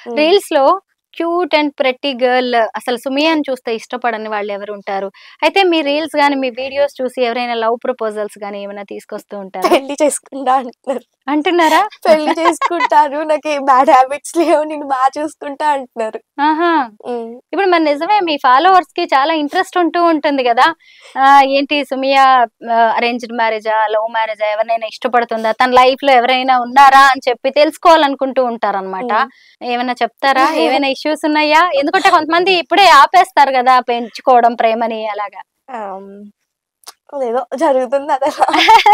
ఉమ్. Reels లో cute and pretty girl అసలు సుమియాని చూస్తే ఇష్టపడని వాళ్ళు ఎవరు ఉంటారు అయితే మీ రీల్స్ గానీ మీ వీడియోస్ చూసి ఎవరైనా లవ్ ప్రపోజల్స్ గానీ ఏమైనా తీసుకొస్తూ ఉంటారా పెళ్లి చేసుకుంటా అంటున్నారు అంటున్నారా పెళ్లి చేసుకుంటారు నాకు ఏ బ్యాడ్ హ్యాబిట్స్ లేవు నేను బాగా చూసుకుంటా అంటున్నారు ఆహా ఉమ్. ఇప్పుడు మరి నిజమే మీ ఫాలోవర్స్ కి చాలా ఇంట్రెస్ట్ ఉంటూ ఉంటుంది కదా ఆ, ఏంటి సుమియా అరేంజ్డ్ మ్యారేజా లవ్ మ్యారేజా ఎవరినైనా ఇష్టపడుతుందా తన లైఫ్ లో ఎవరైనా ఉన్నారా అని చెప్పి తెలుసుకోవాలనుకుంటూ ఉంటారన్నమాట ఏమైనా చెప్తారా ఏమైనా ఇష్యూస్ ఉన్నాయా ఎందుకంటే కొంతమంది ఇప్పుడే ఆపేస్తారు కదా పెంచుకోవడం ప్రేమని అలాగా ఆమ్, అదేదో జరుగుతుంది అదలా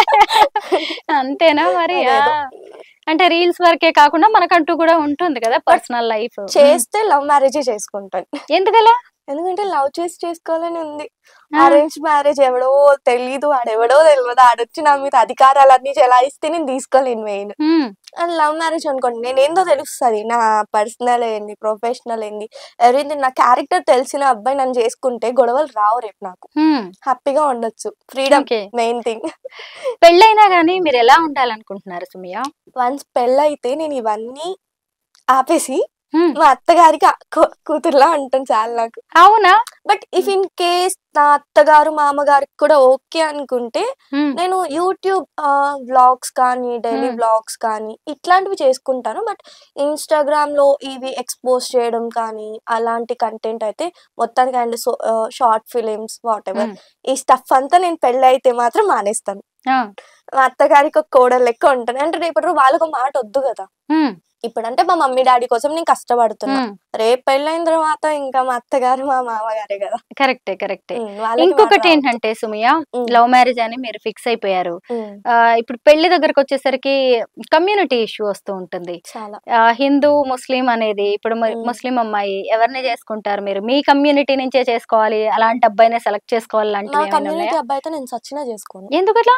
అంతేనా మరి ఆ. అదేదో. అంటే రీల్స్ వరకే కాకుండా మనకంటూ కూడా ఉంటుంది కదా పర్సనల్ లైఫ్ చేస్తే లవ్ మ్యారేజే చేసుకుంటాను ఎందుకలా ఎందుకంటే లవ్ చేసి చేసుకోవాలని ఉంది ఆ. అరేంజ్ మ్యారేజ్ ఎవడో తెలీదు ఆడెవడో తెలియదు ఆడొచ్చి నా మీద అధికారాలన్నీ చెలాయిస్తే నేను తీసుకోలేను main um, and love marriage అనుకోండి నేను ఏందో తెలుస్తుంది నా పర్సనల్ ఏంది ప్రొఫెషనల్ ఏంది ఎవ్రీథింగ్ నా క్యారెక్టర్ తెలిసిన అబ్బాయి నన్ను చేసుకుంటే గొడవలు రావు రేపు నాకు ఉమ్, హ్యాపీగా ఉండొచ్చు ఫ్రీడమ్ ఓకే మెయిన్ థింగ్ పెళ్ళైనా గానీ మీరు ఎలా ఉండాలనుకుంటున్నారు సుమియా వన్స్ పెళ్ళైతే నేను ఇవన్నీ ఆపేసి ఉమ్, మా అత్తగారికి ఆ కూ- కూతురులా ఉంటాను చాలా నాకు అవునా బట్ ఇఫ్ ఇన్ కేస్ నా అత్తగారు మామగారికి కూడా ఓకే అనుకుంటే ఉమ్, నేను యూట్యూబ్ వ్లాగ్స్ కానీ డైలీ Hmm. వ్లాగ్స్ కానీ ఇట్లాంటివి చేసుకుంటాను బట్ ఇన్స్టాగ్రామ్ లో ఇవి ఎక్స్పోజ్ చేయడం కానీ అలాంటి కంటెంట్ అయితే మొత్తానికి and short films whatever um, ఈ స్టఫ్ అంతా నేను పెళ్ళి అయితే మాత్రం మానేస్తాను ఆ, మా అత్తగారికి ఒక కోడలు లెక్క ఉంటాను అంటే రేపటి రోజు వాళ్ళకు ఒక మాట వద్దు కదా ఉమ్, ఇప్పుడంటే మా మమ్మీ డాడీ కోసం నేను కష్టపడుతున్నా ఉమ్, రేపు పెళ్ళైన తర్వాత ఇంకా మా అత్తగారు మా మామగారే కదా కరెక్టే కరెక్టే ఉమ్, వాళ్ళకి ఇంకొకటి మాత్రం ఏంటంటే సుమియా ఉమ్, లవ్ మ్యారేజ్ అని మీరు ఫిక్స్ అయిపోయారు ఉమ్, ఆ, ఇప్పుడు పెళ్లి దగ్గరకు వచ్చేసరికి కమ్యూనిటీ ఇష్యూ వస్తూ ఉంటుంది చాలా ఆ, హిందూ ముస్లిం అనేది ఇప్పుడు ము- మ్మ్. ముస్లిం అమ్మాయి ఎవరిని చేసుకుంటారు మీరు మీ కమ్యూనిటీ నుంచే చేసుకోవాలి అలాంటి అబ్బాయినే సెలెక్ట్ చేసుకోవాలి మా లాంటివి ఏమైనా కమ్యూనిటీ ఉన్నాయా అబ్బాయితో నేను సచ్చినా చేసుకోను ఎందుకట్లా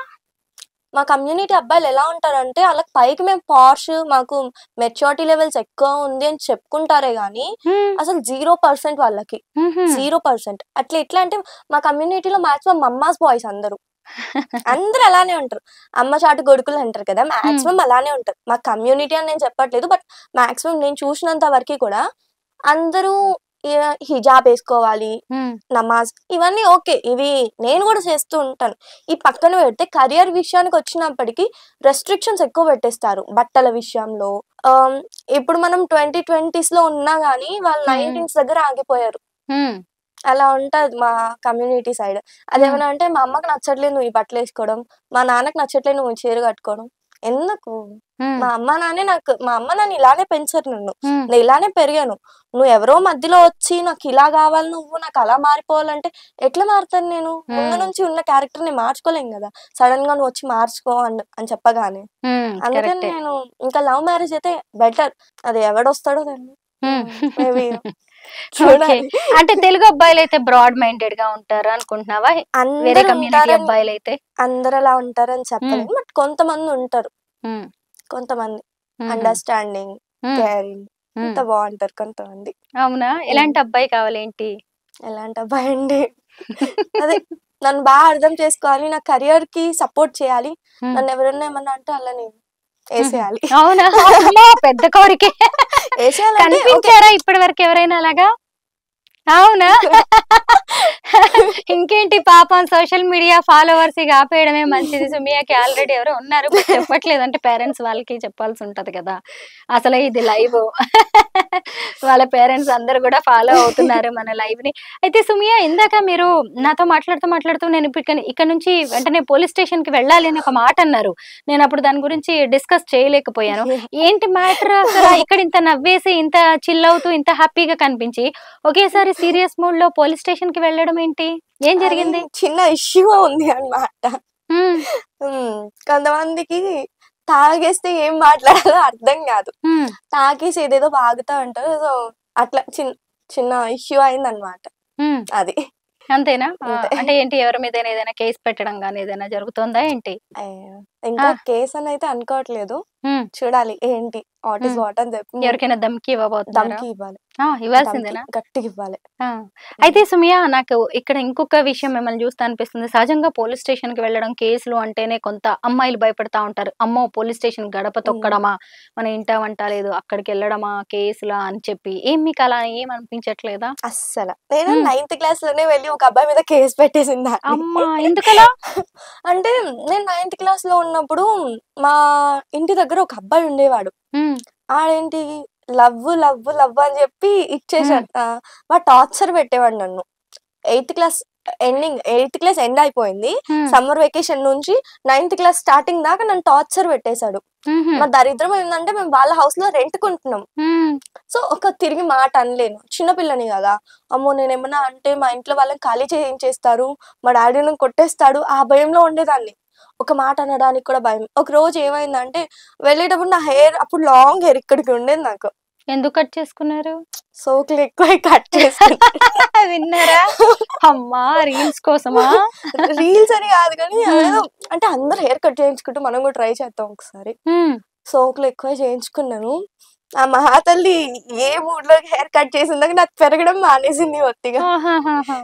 మా కమ్యూనిటీ అబ్బాయిలు ఎలా ఉంటారంటే వాళ్ళకి పైకి మేము పార్ష్ మాకు మెచ్యూరిటీ లెవెల్స్ ఎక్కువ ఉంది అని చెప్పుకుంటారే గానీ మ్మ్. అసలు జీరో పర్సెంట్ వాళ్ళకి మ్హూ. జీరో పర్సెంట్ అట్లా ఎట్లా అంటే మా కమ్యూనిటీలో మాక్సిమం మమ్మాస్ బాయ్స్ అందరూ అందరూ అలానే ఉంటారు అమ్మ చాటు కొడుకులు అంటారు కదా మాక్సిమం అలానే ఉంటారు మా కమ్యూనిటీ అని నేను చెప్పట్లేదు బట్ మాక్సిమం నేను చూసినంత వరకు కూడా అందరూ ఏ- హిజాబ్ వేసుకోవాలి మ్మ్. నమాజ్ ఇవన్నీ ఓకే ఇవి నేను కూడా చేస్తూ ఉంటాను ఈ పక్కన పెడితే కెరియర్ విషయానికి వచ్చినప్పటికీ రెస్ట్రిక్షన్స్ ఎక్కువ పెట్టేస్తారు బట్టల విషయంలో ఆమ్, ఇప్పుడు మనం ట్వంటీ ట్వంటీస్ లో ఉన్నా గానీ వాళ్ళు Hmm. నైన్టీన్స్ దగ్గర ఆగిపోయారు మ్మ్. అలా ఉంటది మా కమ్యూనిటీ సైడ్ అదేమన్నా అంటే మా అమ్మకి నచ్చట్లేదు నువ్వు ఈ బట్టలు వేసుకోవడం మా నాన్నకి నచ్చట్లేదు నువ్వు ఈ చీర కట్టుకోవడం ఎందుకు మ్మ్. మా అమ్మ నాన్నే నాకు మా అమ్మ నన్ను ఇలానే పెంచారు నన్ను మ్మ్. నేను ఇలానే పెరిగాను నువ్వు ఎవరో మధ్యలో వచ్చి నాకు ఇలా కావాలి నువ్వు నాకు అలా మారిపోవాలంటే ఎట్లా మారుతాను నేను ముందు Hmm. నుంచి ఉన్న క్యారెక్టర్ ని మార్చుకోలేం కదా సడన్ గా నువ్వు వచ్చి మార్చుకో అని అని చెప్పగానే మ్మ్. అందుకని కరెక్టే నేను ఇంకా లవ్ మ్యారేజ్ అయితే బెటర్ అది ఎవడొస్తాడో దాన్ని మ్మ్. మేబీ ఓకే చూడాలి అంటే తెలుగు అబ్బాయిలు అయితే బ్రాడ్ మైండెడ్ గా ఉంటారు అనుకుంటున్నావా వేరే అందరూ కమ్యూనిటీ ఉంటారని అబ్బాయిలు అయితే అందరు అలా ఉంటారని చెప్పలేను బట్ కొంతమంది ఉంటారు మ్మ్. కొంతమంది మ్మ్. అండర్స్టాండింగ్ మ్మ్. కేరింగ్ మ్మ్. ఇంత బాగుంటారు కొంతమంది అవునా ఎలాంటి అబ్బాయి కావాలేంటి ఎలాంటి అబ్బాయి అండి అదే నన్ను బాగా అర్థం చేసుకోవాలి నా కెరియర్ కి సపోర్ట్ చేయాలి మ్మ్. నన్ను ఎవరైనా ఏమన్నా అంటే అలా నేను వేసేయాలి అవునా అమ్మో, పెద్ద కోరికే వేసేయాలంటే ఓకే కనిపించారా ఇప్పటి వరకు ఎవరైనా అలాగా అవునా ఇంకేంటి పాపం సోషల్ మీడియా ఫాలోవర్స్ ఇక ఆపేయడమే మంచిది సుమియాకి ఆల్రెడీ ఎవరో ఉన్నారు but చెప్పట్లేదు అంటే పేరెంట్స్ వాళ్ళకి చెప్పాల్సి ఉంటది కదా అసలు ఇది లైవ్ వాళ్ళ పేరెంట్స్ అందరు కూడా ఫాలో అవుతున్నారు మన లైవ్ ని అయితే సుమియా ఇందాక మీరు నాతో మాట్లాడుతూ మాట్లాడుతూ నేను ఇప్పుడు ఇక్కడ- ఇక్కడ నుంచి వెంటనే పోలీస్ స్టేషన్ కి వెళ్ళాలి అని ఒక మాట అన్నారు నేను అప్పుడు దాని గురించి డిస్కస్ చేయలేకపోయాను ఏంటి మ్యాటర్ అసలు ఇక్కడ ఇంత నవ్వేసి ఇంత చిల్ అవుతూ ఇంత హ్యాపీగా కనిపించి ఒకేసారి సీరియస్ మూడ్ లో పోలీస్ స్టేషన్ కి వెళ్ళడం ఏంటి ఏం జరిగింది అది చిన్న ఇష్యూ ఉంది అన్నమాట హ్మ్, ఉమ్, కొంతమందికి తాగేస్తే ఏం మాట్లాడాలో అర్థం కాదు హ్మ్, తాగేసి ఏదేదో బాగుతా ఉంటారు సో అట్లా చిన్న చిన్న ఇష్యూ అయింది అనమాట హ్మ్. అది అంతేనా ఆ, అంతే. అంటే ఏంటి ఎవరి మీద ఏదైనా కేసు పెట్టడం గానీ ఏదైనా జరుగుతుందా ఏంటి అయ్యో. ఇంకా ఆ. కేసు అని అయితే అనుకోవట్లేదు ఉమ్. చూడాలి ఏంటి వాట్ ఇస్ మ్మ్. వాట్ అని చెప్పి ఎవరికైనా దమ్కి ఇవ్వబోతున్నారా దమ్కి ఇవ్వాలి ఆ, ఇవ్వాల్సిందేనా దమ్కి గట్టిగా ఇవ్వాలి ఆ. అయితే సుమియా నాకు ఇక్కడ ఇంకొక విషయం మిమ్మల్ని చూస్తే అనిపిస్తుంది సహజంగా పోలీస్ స్టేషన్ కి వెళ్ళడం కేసులు అంటేనే కొంత అమ్మాయిలు భయపడతా ఉంటారు అమ్మో పోలీస్ స్టేషన్ గడప తొక్కడమా మన ఇంట వంట లేదు అక్కడికి వెళ్ళడమా కేసులా అని చెప్పి ఏం మీకు అలా ఏం అనిపించట్లేదా అస్సలు నేను మ్మ్. నైన్త్ క్లాస్ లోనే వెళ్ళి ఒక అబ్బాయి మీద కేసు పెట్టేసింది అమ్మా ఎందుకలా అంటే నేను నైన్త్ క్లాస్ లో ఉన్నప్పుడు మా ఇంటి దగ్గర ఒక అబ్బాయి ఉండేవాడు ఉమ్, ఆడేంటి లవ్ లవ్ లవ్ అని చెప్పి ఇచ్చేసాడు ఆ, వాడు టార్చర్ పెట్టేవాడు నన్ను eighth class ending eighth class end అయిపోయింది ఉమ్, సమ్మర్ వెకేషన్ నుంచి నైన్త్ క్లాస్ స్టార్టింగ్ దాకా నన్ను టార్చర్ పెట్టేశాడు ఉహుం, మా దరిద్రం ఏంటంటే మేము వాళ్ళ హౌస్ లో రెంట్ కొంటున్నాం ఉమ్, సో ఒక తిరిగి మాట అనలేను చిన్నపిల్లని కదా అమ్మో నేను ఏమన్నా అంటే మా ఇంట్లో వాళ్ళని ఖాళీ చేయించేస్తారు మా డాడీని కొట్టేస్తాడు ఆ భయంలో ఉండేదాన్ని ఒక మాట అనడానికి కూడా భయం ఒక రోజు ఏమైందంటే వెళ్ళేటప్పుడు నా హెయిర్ అప్పుడు లాంగ్ హెయిర్ ఇక్కడికి ఉండేది నాకు ఎందుకు కట్ చేసుకున్నారు సోకులు ఎక్కువ కట్ చేసుకుని విన్నారా అమ్మా రీల్స్ కోసమా రీల్స్ అని కాదు కానీ Hmm. అదేదో అంటే అందరు హెయిర్ కట్ చేయించుకుంటూ మనం కూడా ట్రై చేద్దాం ఒకసారి ఉమ్, సోకులు ఎక్కువ చేయించుకున్నాను ఆ మహాతల్లి ఏ మూడ్ లో హెయిర్ కట్ చేసిందాక నాకు పెరగడం మానేసింది ఒత్తిగా ఆహాహాహా.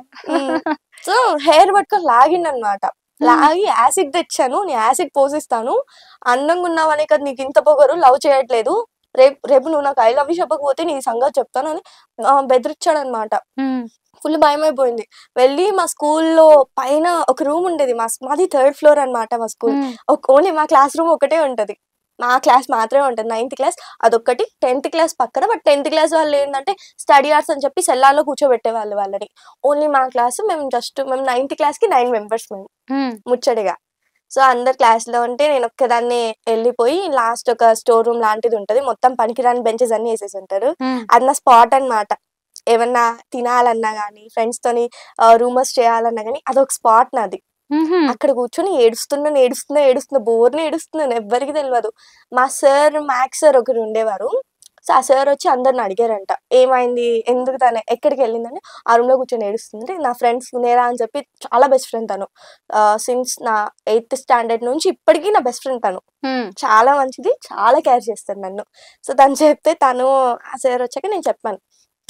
సో హెయిర్ పట్టుకొని లాగిండు అనమాట లాగి యాసిడ్ తెచ్చాను నేను యాసిడ్ పోసిస్తాను అందంగా ఉన్నావనే కదా నీకు ఇంత పొగరు లవ్ చేయట్లేదు రేపు రేపు నువ్వు నాకు ఐ లవ్ చెప్పకపోతే నీ సంగతి చెప్తాను అని బెదిరించాడు అనమాట ఉమ్, ఫుల్ భయం అయిపోయింది వెళ్ళి మా స్కూల్లో పైన ఒక రూమ్ ఉండేది మా మాది థర్డ్ ఫ్లోర్ అన్నమాట మా స్కూల్ ఉమ్, ఓన్లీ మా క్లాస్ రూమ్ ఒకటే ఉంటది మా క్లాస్ మాత్రమే ఉంటుంది నైన్త్ క్లాస్ అదొక్కటి టెన్త్ క్లాస్ పక్కన బట్ టెన్త్ క్లాస్ వాళ్ళు ఏంటంటే స్టడీ అవర్స్ అని చెప్పి సెల్లార్లో కూర్చోబెట్టే వాళ్ళు వాళ్ళని ఓన్లీ మా క్లాస్ మేము జస్ట్ మేము నైన్త్ క్లాస్ కి నైన్ మెంబర్స్ మేము ఉమ్, ముచ్చడిగా సో అందరు క్లాస్ లో ఉంటే నేను ఒక్కదాన్ని వెళ్ళిపోయి లాస్ట్ ఒక స్టోర్ రూమ్ లాంటిది ఉంటది మొత్తం పనికిరాని బెంచెస్ అన్ని వేసేసి ఉంటారు ఉమ్, అది నా స్పాట్ అన్నమాట ఏమన్నా తినాలన్నా గానీ ఫ్రెండ్స్ తోని రూమర్స్ చేయాలన్నా గానీ అదొక స్పాట్ నాది ఉహుం, అక్కడ కూర్చొని ఏడుస్తున్నాను ఏడుస్తున్నా ఏడుస్తున్నా బోర్ని ఏడుస్తున్నాను ఎవ్వరికి తెలియదు మా సార్ మ్యాథ్స్ సార్ ఒకరు ఉండేవారు సో ఆ సార్ వచ్చి అందరిని అడిగారంట ఏమైంది ఎందుకు తను ఎక్కడికి వెళ్ళిందని ఆ రూమ్ లో కూర్చొని ఏడుస్తుంది నా ఫ్రెండ్స్ నేరా అని చెప్పి చాలా బెస్ట్ ఫ్రెండ్ తను సిన్స్ నా ఎయిత్ స్టాండర్డ్ నుంచి ఇప్పటికీ నా బెస్ట్ ఫ్రెండ్ తను ఉమ్, చాలా మంచిది చాలా కేర్ చేస్తాడు నన్ను సో తను చెప్తే తను ఆ సార్ వచ్చాక నేను చెప్పాను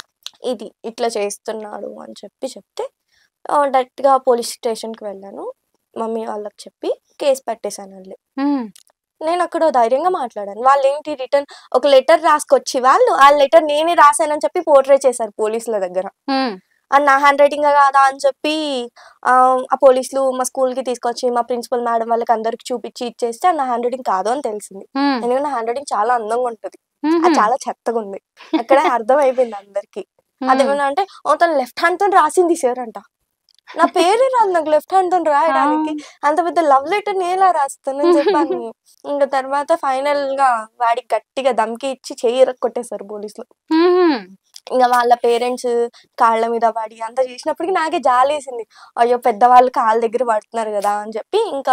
ఇది ఇట్లా చేస్తున్నాడు అని చెప్పి చెప్తే డైరెక్ట్ గా పోలీస్ స్టేషన్ కి వెళ్ళాను మమ్మీ వాళ్ళకి చెప్పి కేసు పెట్టేశాను వాళ్ళు ఉమ్, నేను అక్కడ ధైర్యంగా మాట్లాడాను వాళ్ళు ఏంటి రిటర్న్ ఒక లెటర్ రాసుకొచ్చి వాళ్ళు ఆ లెటర్ నేనే రాశానని చెప్పి పోర్ట్రే చేశారు పోలీసుల దగ్గర ఉమ్, అది నా హ్యాండ్ రైటింగ్ కాదా అని చెప్పి ఆ ఆ పోలీసులు మా స్కూల్ కి తీసుకొచ్చి మా ప్రిన్సిపల్ మేడం వాళ్ళకి అందరికి చూపించి ఇచ్చేస్తే అది నా హ్యాండ్ రైటింగ్ కాదు అని తెలిసింది ఉమ్, ఎందుకంటే నా హ్యాండ్ రైటింగ్ చాలా అందంగా ఉంటది అది ఉహుం, చాలా చెత్తగా ఉంది అక్కడ అర్థం అయిపోయింది అందరికి ఉమ్, అదేమన్నా అంటే ఓ తను లెఫ్ట్ హ్యాండ్ తో రాసింది సార్ అంట నా పేరే రాదు నాకు లెఫ్ట్ హ్యాండ్ తో రాయడానికి అంత పెద్ద లవ్ లెటర్ నేను ఎలా రాస్తాను అని చెప్పాను ఇంకా తర్వాత ఫైనల్ గా వాడికి గట్టిగా దమ్కి ఇచ్చి చెయ్యి కొట్టేశారు పోలీసులు ఉహుం, ఇంకా వాళ్ళ పేరెంట్స్ కాళ్ళ మీద పడి అంతా చేసినప్పటికీ నాకే జాలేసింది అయ్యో పెద్దవాళ్ళు కాళ్ళ దగ్గర పడుతున్నారు కదా అని చెప్పి ఇంకా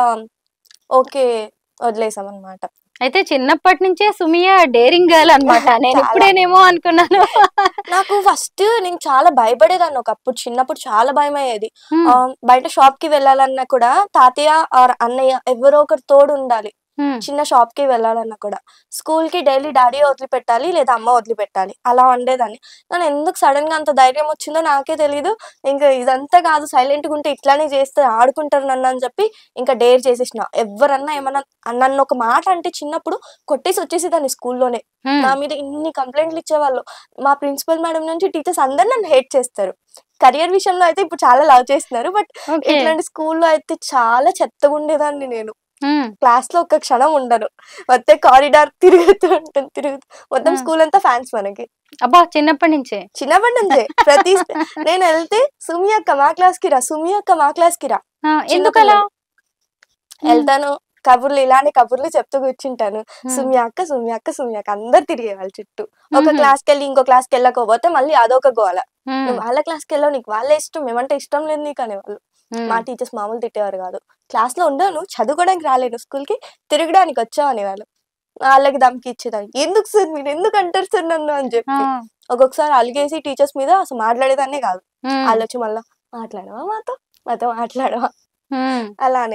ఓకే వదిలేసాం అనమాట అయితే చిన్నప్పటి నుంచే సుమియా డేరింగ్ గర్ల్ అన్నమాట నేను చాలా. ఇప్పుడేనేమో అనుకున్నాను నాకు ఫస్ట్ నేను చాలా భయపడేదాన్ని ఒకప్పుడు చిన్నప్పుడు చాలా భయం అయ్యేది ఉమ్, ఆ, బయట షాప్ కి వెళ్ళాలన్నా కూడా తాతయ్య ఆర్ అన్నయ్య ఎవరో ఒకరు తోడు ఉండాలి ఉమ్, చిన్న షాప్ కి వెళ్ళాలన్నా కూడా స్కూల్ కి డైలీ డాడీ వదిలిపెట్టాలి లేదా అమ్మ వదిలిపెట్టాలి అలా ఉండేదాన్ని కానీ ఎందుకు సడన్ గా అంత ధైర్యం వచ్చిందో నాకే తెలియదు ఇంకా ఇదంతా కాదు సైలెంట్ గా ఉంటే ఇట్లానే చేస్తే ఆడుకుంటారు నన్ను అని చెప్పి ఇంకా డేర్ చేసేసిన ఎవరన్నా ఏమన్నా నన్ను ఒక మాట అంటే చిన్నప్పుడు కొట్టేసి వచ్చేసేదాన్ని స్కూల్లోనే ఉమ్, నా మీద ఇన్ని కంప్లైంట్లు ఇచ్చేవాళ్ళు మా ప్రిన్సిపల్ మేడం నుంచి టీచర్స్ అందరు నన్ను హేట్ చేస్తారు కెరియర్ విషయంలో అయితే ఇప్పుడు చాలా లవ్ చేస్తున్నారు బట్ ఓకే ఇట్లాంటి స్కూల్లో అయితే చాలా చెత్తగా ఉండేదాన్ని నేను ఉమ్, క్లాస్ లో ఒక్క క్షణం ఉండను మొత్తం కారిడార్ తిరుగుతూ ఉంటుంది తిరుగుతూ మొత్తం Hmm. స్కూల్ అంతా ఫ్యాన్స్ మనకి అబ్బా చిన్నప్పటి నుంచే చిన్నప్పటి నుంచే ప్రతి నేను వెళ్తే సుమి అక్క మా క్లాస్ కి రా సుమి అక్క మా క్లాస్ కి రా ఆ, చిన్న ఎందుకలా పిల్లలు. వెళ్తాను కబుర్లు ఇలానే కబుర్లు చెప్తూ కూర్చుంటాను ఉమ్, సుమి అక్క సుమి అక్క సుమి అక్క అందరు తిరిగే వాళ్ళ చుట్టూ ఒక మ్మ్. క్లాస్ కి వెళ్ళి ఇంకో క్లాస్ కి వెళ్ళకపోతే మళ్ళీ అదొక గోల ఉమ్, నువ్వు వాళ్ళ క్లాస్ కి వెళ్ళావు నీకు వాళ్ళే ఇష్టం మేమంటే ఇష్టం లేదు నీకు అనేవాళ్ళు ఉమ్, మా టీచర్స్ మామూలు తిట్టేవారు కాదు క్లాస్ లో ఉండను చదువుకోవడానికి రాలేను స్కూల్ కి తిరగడానికి వచ్చావు అనేవాళ్ళు వాళ్ళకి దమ్కి ఇచ్చేదాన్ని ఎందుకు సార్ మీరు ఎందుకు అంటారు సార్ నన్ను అని ఆ, చెప్పి ఒక్కొక్కసారి అలిగేసి టీచర్స్ మీద అసలు మాట్లాడేదాన్నే కాదు ఉమ్, వాళ్ళు వచ్చి మళ్ళా మాట్లాడవా మాతో మాతో మాట్లాడవా ఉమ్. అలా అనేవారు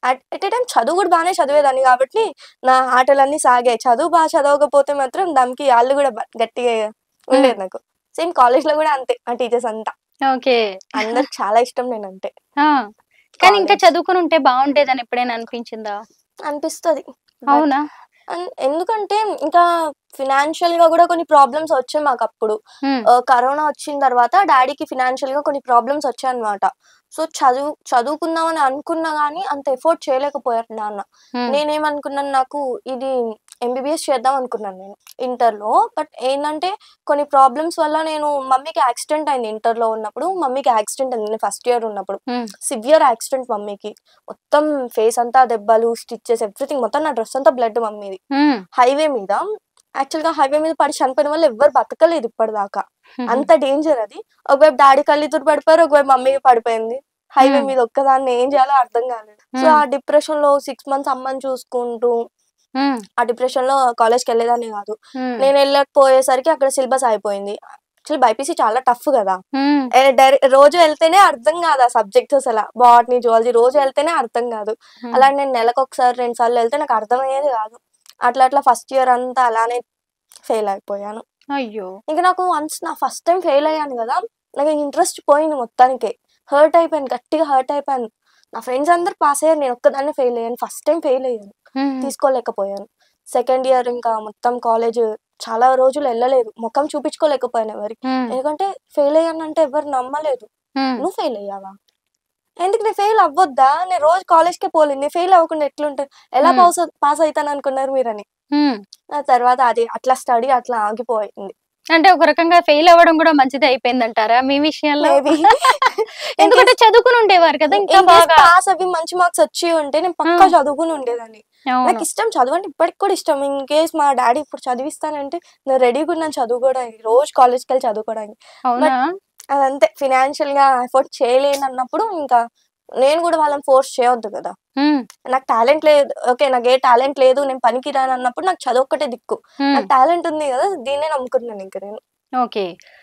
అట్ ఎట్ టైం చదువు కూడా బాగానే చదివేదాన్ని కాబట్టి నా ఆటలన్నీ సాగాయి చదువు బాగా చదవకపోతే మాత్రం దానికి వాళ్ళు కూడా బ- గట్టిగా ఉండేది నాకు సేమ్ కాలేజ్ లో కూడా అంతే ఆ టీచర్స్ అంతా ఓకే అందరికి చాలా ఇష్టం నేనంటే ఆ. కానీ ఇంకా College. చదువుకుని ఉంటే బాగుండేదని ఎప్పుడైనా అనిపించిందా అనిపిస్తుంది అవునా అన్- ఎందుకంటే ఇంకా ఫినాన్షియల్ గా కూడా కొన్ని ప్రాబ్లమ్స్ వచ్చాయి మాకు అప్పుడు ఉమ్, ఆ, కరోనా వచ్చిన తర్వాత డాడీకి ఫినాన్షియల్ గా కొన్ని ప్రాబ్లమ్స్ వచ్చాయి అనమాట సో చదువు చదువుకుందామని అనుకున్నా గానీ అంత ఎఫోర్డ్ చేయలేకపోయారు నాన్న ఉమ్, నేనేమనుకున్నాను నాకు ఇది ఎంబీబీఎస్ చేద్దాం అనుకున్నాను నేను ఇంటర్ లో బట్ ఏంటంటే కొన్ని ప్రాబ్లమ్స్ వల్ల నేను మమ్మీకి యాక్సిడెంట్ అయింది ఇంటర్ లో ఉన్నప్పుడు మమ్మీకి యాక్సిడెంట్ అయింది నేను ఫస్ట్ ఇయర్ ఉన్నప్పుడు ఉమ్, సివియర్ యాక్సిడెంట్ మమ్మీకి మొత్తం ఫేస్ అంతా దెబ్బలు స్టిచ్చెస్ ఎవ్రీథింగ్ మొత్తం నా డ్రెస్ అంతా బ్లడ్ మమ్మీది ఉమ్, హైవే మీద యాక్చువల్ గా హైవే మీద పడి చనిపోయిన వాళ్ళు ఎవ్వరు బతకలేదు ఇప్పటిదాకా అంత డేంజర్ అది ఒకవైపు డాడీ కళ్ళిద్దరు పడిపోయారు ఒకవైపు మమ్మీ పడిపోయింది హైవే Hmm. మీద ఒక్కదాన్ని ఏం చేయాలో అర్థం కాలేదు సో Hmm. ఆ డిప్రెషన్ లో సిక్స్ మంత్స్ అమ్మని చూసుకుంటూ ఉమ్, ఆ డిప్రెషన్ లో కాలేజ్కి వెళ్ళేదాన్ని కాదు ఉమ్, నేను వెళ్ళకపోయేసరికి అక్కడ సిలబస్ అయిపోయింది యాక్చువల్లీ బైపీసీ చాలా టఫ్ కదా ఉమ్, ఏ డైరె- రోజు వెళ్తేనే అర్థం కాదు ఆ సబ్జెక్ట్ అసలు బాటనీ జువాలజీ రోజు వెళ్తేనే అర్థం కాదు ఉమ్. అలా నేను నెలకు ఒకసారి రెండు సార్లు వెళ్తే నాకు అర్థమయ్యేది కాదు అట్లా అట్లా ఫస్ట్ ఇయర్ అంతా అలానే ఫెయిల్ అయిపోయాను అయ్యో ఇంకా నాకు వన్స్ నా ఫస్ట్ టైం ఫెయిల్ అయ్యాను కదా నాకు ఇంట్రెస్ట్ పోయింది మొత్తానికి హర్ట్ అయిపోయాను గట్టిగా హర్ట్ అయిపోయాను నా ఫ్రెండ్స్ అందరు పాస్ అయ్యారు నేను ఒక్కదాన్ని ఫెయిల్ అయ్యాను ఫస్ట్ టైం ఫెయిల్ అయ్యాను ఉమ్, తీసుకోలేకపోయాను సెకండ్ ఇయర్ ఇంకా మొత్తం కాలేజ్ చాలా రోజులు వెళ్ళలేదు ముఖం చూపించుకోలేకపోయాను ఎవరికి ఉమ్, ఎందుకంటే ఫెయిల్ అయ్యానంటే ఎవరు నమ్మలేదు ఉమ్, నువ్వు ఫెయిల్ అయ్యావా ఎందుకు నేను ఫెయిల్ అవ్వొద్దా నేను రోజు కాలేజ్కే పోలేదు నేను ఫెయిల్ అవ్వకుండా ఎట్లుంటాను ఎలా Hmm. పాస్ పాస్ అవుతాను అనుకున్నారు మీరని ఉమ్. ఆ తర్వాత అది అట్లా స్టడీ అట్లా ఆగిపోయింది అంటే ఒక రకంగా ఫెయిల్ అవ్వడం కూడా మంచిది అయిపోయింది అంటారా మీ విషయంలో మేబీ ఎందుకంటే చదువుకుని ఉండేవారు కదా ఇంకా బాగా పాస్ అవి మంచి మార్క్స్ వచ్చి ఉంటే నేను పక్కా Hmm. చదువుకుని ఉండేదాన్ని అవును. నాకు ఇష్టం చదువు అంటే ఇప్పటికి కూడా ఇష్టం ఇన్ కేస్ మా డాడీ ఇప్పుడు చదివిస్తానంటే నేను రెడీగా ఉన్నాను చదువుకోవడానికి రోజు కాలేజ్కి వెళ్ళి చదువుకోవడానికి అవునా అదంతే ఫినాన్షియల్ గా ఎఫోర్ట్ చేయలేను అన్నప్పుడు ఇంకా నేను కూడా వాళ్ళని ఫోర్స్ చేయొద్దు కదా ఉమ్, నాకు టాలెంట్ లేదు ఓకే నాకు ఏ టాలెంట్ లేదు నేను పనికి రాను అన్నప్పుడు నాకు చదువు ఒక్కటే దిక్కు ఉమ్, నాకు టాలెంట్ ఉంది కదా దీన్నే నమ్ముకున్నాను ఇంకా నేను ఓకే